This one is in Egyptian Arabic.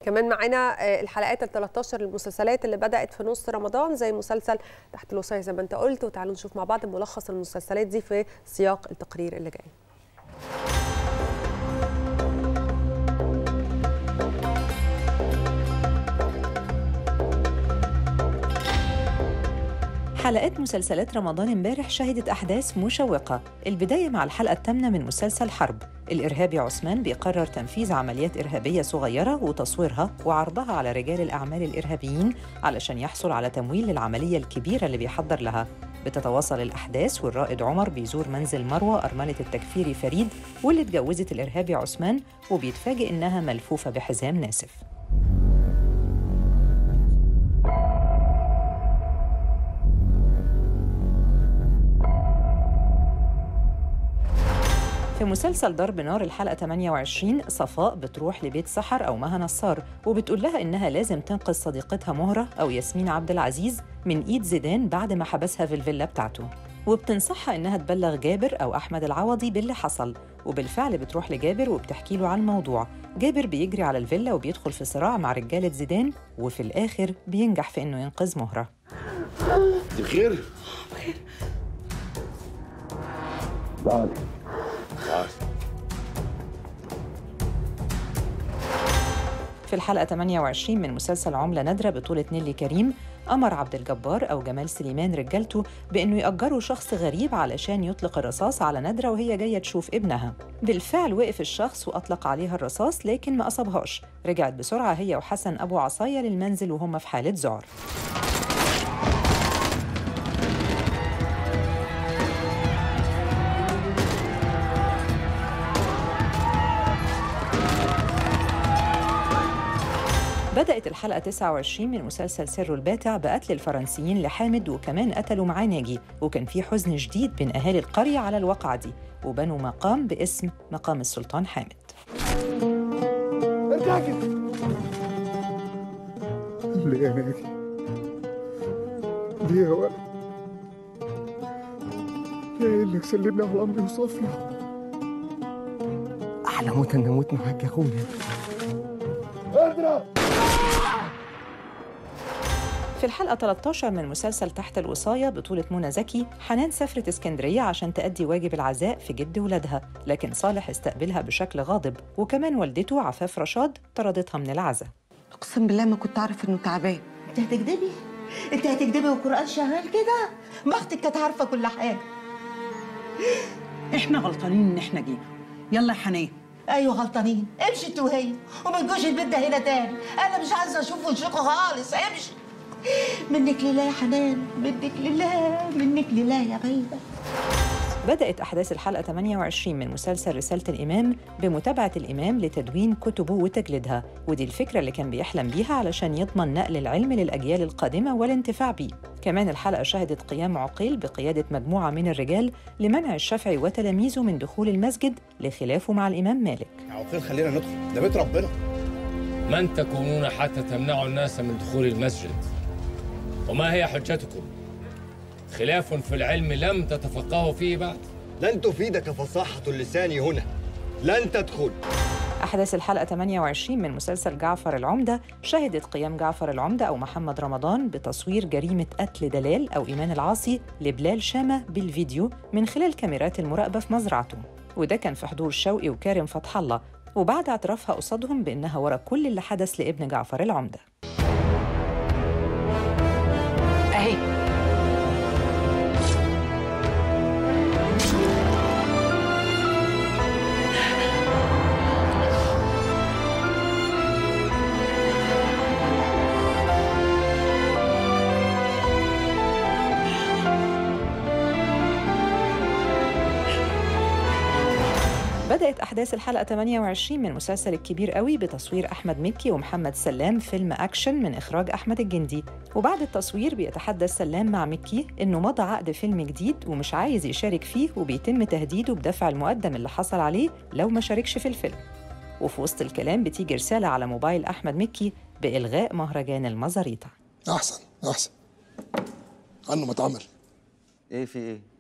كمان معانا آه، الحلقات ال 13 المسلسلات اللي بدات في نص رمضان زي مسلسل تحت الوصايه زي ما انت قلت وتعالوا نشوف مع بعض ملخص المسلسلات دي في سياق التقرير اللي جاي حلقات مسلسلات رمضان امبارح شهدت أحداث مشوقة البداية مع الحلقة الثامنة من مسلسل حرب الإرهابي عثمان بيقرر تنفيذ عمليات إرهابية صغيرة وتصويرها وعرضها على رجال الأعمال الإرهابيين علشان يحصل على تمويل للعملية الكبيرة اللي بيحضر لها بتتواصل الأحداث والرائد عمر بيزور منزل مروة أرملة التكفيري فريد واللي اتجوزت الإرهابي عثمان وبيتفاجئ إنها ملفوفة بحزام ناسف في مسلسل ضرب نار الحلقة 28 صفاء بتروح لبيت سحر أو مها نصار وبتقول لها إنها لازم تنقذ صديقتها مهرة أو ياسمين عبد العزيز من إيد زيدان بعد ما حبسها في الفيلا بتاعته وبتنصحها إنها تبلغ جابر أو أحمد العوضي باللي حصل وبالفعل بتروح لجابر وبتحكي له عن الموضوع جابر بيجري على الفيلا وبيدخل في صراع مع رجالة زيدان وفي الآخر بينجح في إنه ينقذ مهرة دي بخير؟ تعالي تعالي في الحلقة 28 من مسلسل عملة نادرة بطولة نيلي كريم أمر عبد الجبار أو جمال سليمان رجالته بأنه يأجروا شخص غريب علشان يطلق الرصاص على نادرة وهي جاية تشوف ابنها بالفعل وقف الشخص وأطلق عليها الرصاص لكن ما أصابهاش رجعت بسرعة هي وحسن أبو عصاية للمنزل وهم في حالة ذعر بدأت الحلقة 29 من مسلسل سر الباتع بقتل الفرنسيين لحامد وكمان قتلوا معاه ناجي وكان في حزن شديد بين أهالي القرية على الواقعة دي وبنوا مقام باسم مقام السلطان حامد ارجعي ليه يا ناجي ليه يا ولد يا انك سلمني على امي وصافيه احلى موت ان اموت معاك يا اخويا اضرب في الحلقة 13 من مسلسل تحت الوصاية بطولة منى زكي حنان سافرت اسكندرية عشان تأدي واجب العزاء في جد ولادها لكن صالح استقبلها بشكل غاضب وكمان والدته عفاف رشاد طردتها من العزاء اقسم بالله ما كنت اعرف انه تعبان انت هتكدبي انت هتكدبي والقران شغال كده ما اختك كانت عارفه كل حاجه احنا غلطانين ان احنا جينا يلا يا حنان ايوه غلطانين امشي انت وهي وما تجوش البيت ده هنا تاني انا مش عايزه اشوف وشكوا خالص امشي منك لله يا حنان منك لله منك لله يا غيبه بدأت أحداث الحلقة 28 من مسلسل رسالة الإمام بمتابعة الإمام لتدوين كتبه وتجليدها ودي الفكرة اللي كان بيحلم بيها علشان يضمن نقل العلم للأجيال القادمة والانتفاع بيه كمان الحلقة شهدت قيام عقيل بقيادة مجموعة من الرجال لمنع الشافعي وتلاميذه من دخول المسجد لخلافه مع الإمام مالك يا عقيل خلينا ندخل ده بيت ربنا من تكونون حتى تمنعوا الناس من دخول المسجد وما هي حجتكم خلاف في العلم لم تتفقهوا فيه بعد لن تفيدك فصاحة اللسان هنا لن تدخل أحداث الحلقة 28 من مسلسل جعفر العمدة شهدت قيام جعفر العمدة أو محمد رمضان بتصوير جريمة قتل دلال أو إيمان العاصي لبلال شامة بالفيديو من خلال كاميرات المراقبة في مزرعته وده كان في حضور شوقي وكارم فتح الله وبعد اعترافها قصادهم بأنها ورا كل اللي حدث لابن جعفر العمدة اهي بدأت أحداث الحلقة 28 من مسلسل الكبير قوي بتصوير أحمد مكي ومحمد سلام فيلم أكشن من إخراج أحمد الجندي وبعد التصوير بيتحدث سلام مع مكي إنه مضى عقد فيلم جديد ومش عايز يشارك فيه وبيتم تهديده بدفع المقدم اللي حصل عليه لو ما شاركش في الفيلم وفي وسط الكلام بتيجي رسالة على موبايل أحمد مكي بإلغاء مهرجان المزاريطة احسن احسن عنه ما اتعمل ايه في ايه